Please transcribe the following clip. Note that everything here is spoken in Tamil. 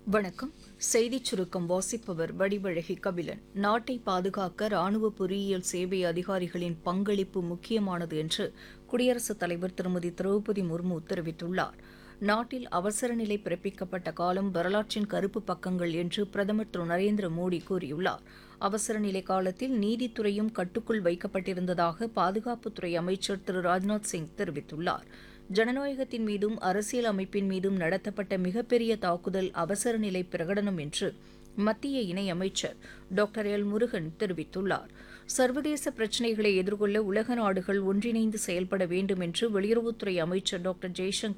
வணக்கம் செய்திச் சுருக்கம் வாசிப்பவர் வடிவழகி கபிலன் நாட்டை பாதுகாக்க ராணுவ பொறியியல் சேவை அதிகாரிகளின் பங்களிப்பு முக்கியமானது என்று குடியரசுத் தலைவர் திருமதி திரௌபதி முர்மு தெரிவித்துள்ளார் நாட்டில் அவசர நிலை பிறப்பிக்கப்பட்ட காலம் வரலாற்றின் கருப்பு பக்கங்கள் என்று பிரதமர் திரு நரேந்திர மோடி கூறியுள்ளார் அவசர நிலை காலத்தில் நீதித்துறையும் கட்டுக்குள் வைக்கப்பட்டிருந்ததாக பாதுகாப்புத்துறை அமைச்சர் திரு ராஜ்நாத் சிங் தெரிவித்துள்ளார் ஜனநாயகத்தின் மீதும் அரசியல் அமைப்பின் மீதும் நடத்தப்பட்ட மிகப்பெரிய தாக்குதல் அவசர நிலை பிரகடனம் என்று மத்திய இணையமைச்சர் டாக்டர் எல் முருகன் தெரிவித்துள்ளார் சர்வதேச பிரச்சினைகளை எதிர்கொள்ள உலக நாடுகள் ஒன்றிணைந்து செயல்பட வேண்டும் என்று வெளியுறவுத்துறை அமைச்சர் டாக்டர் ஜெய்சங்கர்